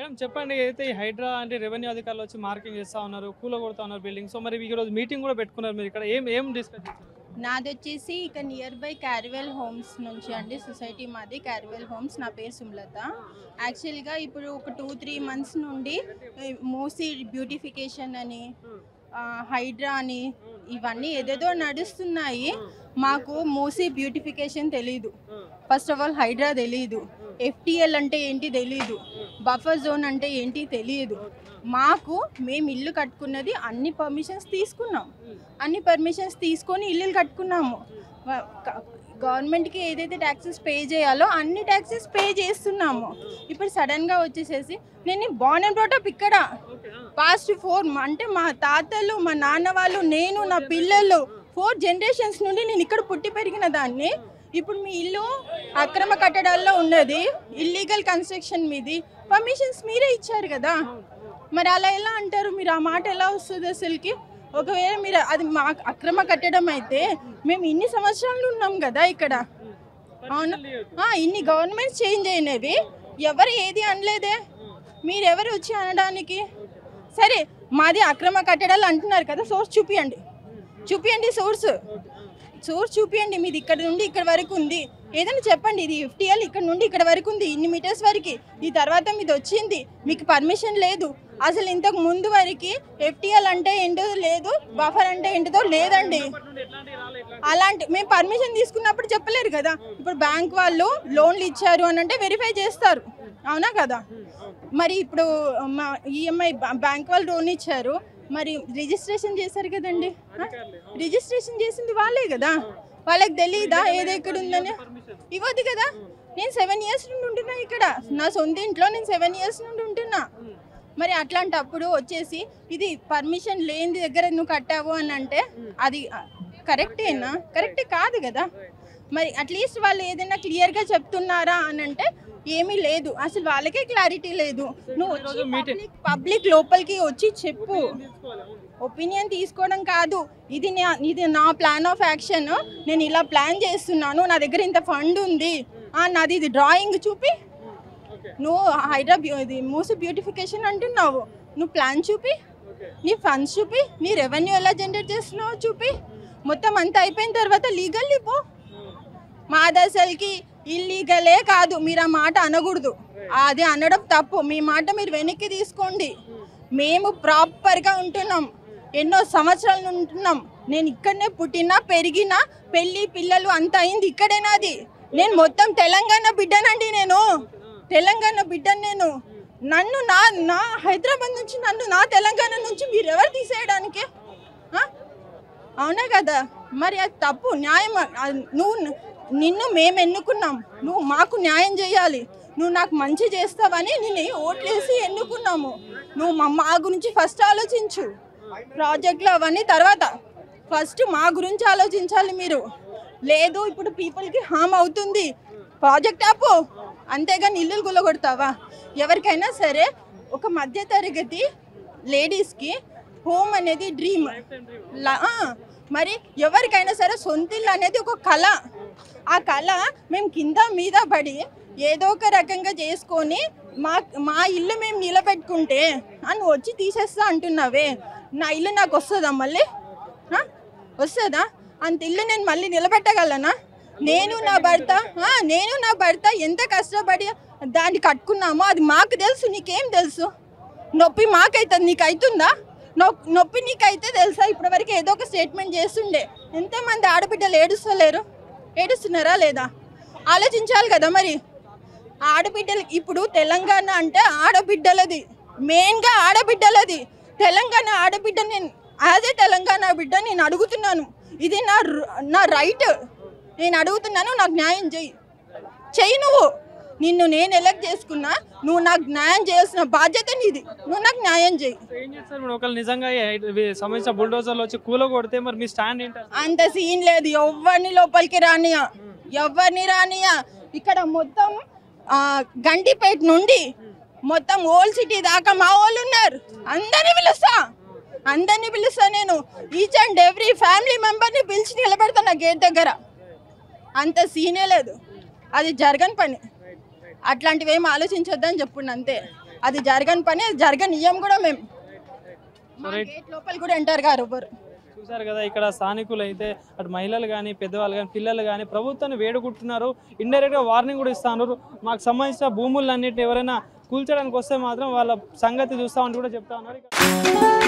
Madam చెప్పండి ఏదైతే ఈ హైడ్రా అంటే రెవెన్యూ అధికారులు వచ్చి మార్కింగ్ చేస్తా ఉన్నారు కూల కొడతా ఉన్నారు బిల్డింగ్ సో మరి ఈ రోజు మీటింగ్ కూడా పెట్టుకున్నారు మీరు ఇక్కడ ఏం ఏం డిస్కస్ చేశారు నాది వచ్చేసి ఇక నియర్ బై క్యారివెల్ హోమ్స్ నుంచి అండి సొసైటీ మాది క్యారివెల్ హోమ్స్ నా పేరు సుమలత యాక్చువల్గా ఇప్పుడు ఒక టూ త్రీ మంత్స్ నుండి ఏ, మూసీ బ్యూటిఫికేషన్ అని ఆ, హైడ్రా అని ఇవన్నీ ఏదేదో నడుస్తున్నాయి మాకు మూసీ బ్యూటిఫికేషన్ తెలీదు ఫస్ట్ ఆఫ్ ఆల్ హైడ్రా తెలీదు ఎఫ్టిఎల్ అంటే ఏంటి తెలీదు బఫర్ జోన్ అంటే ఏంటి తెలియదు మాకు మేము ఇల్లు కట్టుకున్నది అన్ని పర్మిషన్స్ తీసుకున్నాం అన్ని పర్మిషన్స్ తీసుకొని ఇల్లులు కట్టుకున్నాము వ- క- గవర్నమెంట్కి ఏదైతే ట్యాక్సెస్ పే చేయాలో అన్ని ట్యాక్సెస్ పే చేస్తున్నాము ఇప్పుడు సడన్గా వచ్చేసేసి నేను బాన్ అండ్ బ్రాటప్ ఇక్కడ పాస్ట్ ఫోర్ అంటే మా తాతలు మా నాన్న వాళ్ళు నేను నా పిల్లలు ఫోర్ జనరేషన్స్ నుండి నేను ఇక్కడ పుట్టి పెరిగిన దాన్ని ఇప్పుడు మీ ఇల్లు అక్రమ కట్టడాల్లో ఉన్నది ఇల్లీగల్ కన్స్ట్రక్షన్ మీది పర్మిషన్స్ మీరే ఇచ్చారు కదా మరి అలా ఎలా అంటారు మీరు ఆ మాట ఎలా వస్తుంది అసలుకి ఒకవేళ మీరు అది మా అక్రమ కట్టడం అయితే మేము ఇన్ని సంవత్సరాలు ఉన్నాం కదా ఇక్కడ అవును ఆ, ఇన్ని గవర్నమెంట్స్ చేంజ్ అయినవి ఎవరు ఏది అనలేదే మీరెవరు వచ్చి అనడానికి సరే మాది అక్రమ కట్టడాలు అంటున్నారు కదా సోర్స్ చూపియండి చూపియండి సోర్స్ సోర్స్ చూపియండి మీది ఇక్కడ నుండి ఇక్కడ వరకు ఉంది ఏదైనా చెప్పండి ఇది ఎఫ్టీఎల్ ఇక్కడ నుండి ఇక్కడ వరకు ఉంది ఇన్ని మీటర్స్ వరకు ఈ తర్వాత మీది వచ్చింది మీకు పర్మిషన్ లేదు అసలు ఇంతకు ముందు వరకు ఎఫ్టీఎల్ అంటే ఏంటో లేదు బఫర్ అంటే ఏంటిదో లేదండి అలాంటి మేము పర్మిషన్ తీసుకున్నప్పుడు చెప్పలేరు కదా ఇప్పుడు బ్యాంక్ వాళ్ళు లోన్లు ఇచ్చారు అని అంటే వెరిఫై చేస్తారు అవునా కదా మరి ఇప్పుడు మా ఈఎంఐ బ్యాంక్ వాళ్ళు లోన్ ఇచ్చారు మరి రిజిస్ట్రేషన్ చేశారు కదండి ఆ? రిజిస్ట్రేషన్ చేసింది వాళ్ళే కదా వాళ్ళకి తెలియదా ఏది ఎక్కడ ఉందని ఇవ్వద్దు కదా నేను సెవెన్ ఇయర్స్ నుండి ఉంటున్నా ఇక్కడ నా సొంత ఇంట్లో నేను సెవెన్ ఇయర్స్ నుండి ఉంటున్నా మరి అట్లాంటప్పుడు వచ్చేసి ఇది పర్మిషన్ లేని దగ్గర నువ్వు కట్టావు అని అంటే అది కరెక్టేనా కరెక్టే కాదు కదా మరి అట్లీస్ట్ వాళ్ళు ఏదైనా క్లియర్గా చెప్తున్నారా అని అంటే ఏమీ లేదు అసలు వాళ్ళకే క్లారిటీ లేదు నువ్వు వచ్చి పబ్లిక్ పబ్లిక్ లోపలికి వచ్చి చెప్పు ఒపీనియన్ తీసుకోవడం కాదు ఇది నా ఇది నా ప్లాన్ ఆఫ్ యాక్షన్ నేను ఇలా ప్లాన్ చేస్తున్నాను నా దగ్గర ఇంత ఫండ్ ఉంది ఆ, నాది ఇది డ్రాయింగ్ చూపి నువ్వు హైడ్రా బ్యూ ఇది మూసి బ్యూటిఫికేషన్ అంటున్నావు నువ్వు ప్లాన్ చూపి నీ ఫండ్స్ చూపి నీ రెవెన్యూ ఎలా జనరేట్ చేస్తున్నావు చూపి మొత్తం అంతా అయిపోయిన తర్వాత లీగల్లీ పో మాది అసలుకి ఇల్లీగలే కాదు మీరు ఆ మాట అనకూడదు అది అనడం తప్పు మీ మాట మీరు వెనక్కి తీసుకోండి మేము ప్రాపర్గా ఉంటున్నాం ఎన్నో సంవత్సరాల నుండి ఉంటున్నాం నేను ఇక్కడనే పుట్టినా పెరిగినా పెళ్ళి పిల్లలు అంత అయింది ఇక్కడే నాది నేను మొత్తం తెలంగాణ బిడ్డనండి నేను తెలంగాణ బిడ్డను నేను నన్ను నా నా హైదరాబాద్ నుంచి నన్ను నా తెలంగాణ నుంచి మీరు ఎవరు తీసేయడానికి ఆ? అవునా కదా మరి అది తప్పు న్యాయం అది నువ్వు నిన్ను మేము ఎన్నుకున్నాం నువ్వు మాకు న్యాయం చేయాలి నువ్వు నాకు మంచి చేస్తావని నిన్ను ఓట్లేసి ఎన్నుకున్నాము నువ్వు మా మా గురించి ఫస్ట్ ఆలోచించు ప్రాజెక్టులు అవన్నీ తర్వాత ఫస్ట్ మా గురించి ఆలోచించాలి మీరు లేదు ఇప్పుడు పీపుల్కి హామ్ అవుతుంది ప్రాజెక్ట్ ఆపు అంతేగాని ఇల్లులు గుల్లగొడతావా ఎవరికైనా సరే ఒక మధ్యతరగతి లేడీస్కి హోమ్ అనేది డ్రీమ్ మరి ఎవరికైనా సరే సొంత ఇల్లు అనేది ఒక కళ ఆ కళ మేము కింద మీద పడి ఏదో ఒక రకంగా చేసుకొని మా మా ఇల్లు మేము నిలబెట్టుకుంటే అని వచ్చి తీసేస్తా అంటున్నావే నా ఇల్లు నాకు వస్తుందా మళ్ళీ ఆ? వస్తుందా అంత ఇల్లు నేను మళ్ళీ నిలబెట్టగలనా నేను నా భర్త ఆ, నేను నా భర్త ఎంత కష్టపడి దాన్ని కట్టుకున్నామో అది మాకు తెలుసు నీకేం తెలుసు నొప్పి మాకైతుంది నీకు అవుతుందా నొ- నొప్పి నీకైతే తెలుసా ఇప్పటివరకు ఏదో ఒక స్టేట్మెంట్ చేస్తుండే ఎంతమంది ఆడబిడ్డలు ఏడుస్తలేరు ఏడుస్తున్నారా లేదా ఆలోచించాలి కదా మరి ఆడబిడ్డలు ఇప్పుడు తెలంగాణ అంటే ఆడబిడ్డలది మెయిన్గా ఆడబిడ్డలది తెలంగాణ ఆడబిడ్డ నేను యాజ్ ఏ తెలంగాణ బిడ్డ నేను అడుగుతున్నాను ఇది నా ర- నా రైట్ నేను అడుగుతున్నాను నాకు న్యాయం చెయ్యి చెయ్యి నువ్వు నిన్ను నేను ఎలక్ట్ చేసుకున్నా నువ్వు నాకు న్యాయం చేయాల్సిన బాధ్యత నీది నువ్వు నాకు న్యాయం చెయ్యి ఏం చేస్తారు మేడం ఒకవేళ నిజంగా ఈ హైడ్- ఇవి సంబంధించిన బుల్డోజర్లు వచ్చి కూల కొడితే మరి మీ స్టాండ్ ఏంటి అసలు? అంత సీన్ లేదు ఎవరిని లోపలికి రానియా ఎవరిని రానియా ఇక్కడ మొత్తం ఆ, గండిపేట నుండి మొత్తం ఓల్డ్ సిటీ దాకా మా వాళ్ళు ఉన్నారు అందరిని పిలుస్తా అందరిని పిలుస్తా నేను ఈచ్ అండ్ ఎవ్రీ ఫ్యామిలీ మెంబర్ని పిలిచి నిలబెడతాను గేట్ దగ్గర అంత సీనే లేదు అది జరగని పని అట్లాంటివి ఏం ఆలోచించొద్దని చెప్పుండు అంతే అది జరగని పని అది జరగనియ్యం కూడా మేము మా రైట్. గేట్ లోపల కూడా ఎంటర్ గారు ఎవరు చూసారు కదా ఇక్కడ స్థానికులు అయితే అటు మహిళలు కానీ పెద్దవాళ్ళు కానీ పిల్లలు కానీ ప్రభుత్వాన్ని వేడుకుంటున్నారు ఇండైరెక్ట్ గా వార్నింగ్ కూడా ఇస్తున్నారు మాకు సంబంధించిన భూములన్నిటిని ఎవరైనా కూల్చడానికి వస్తే మాత్రం వాళ్ళ సంగతి చూస్తామని కూడా చెప్తా ఉన్నారు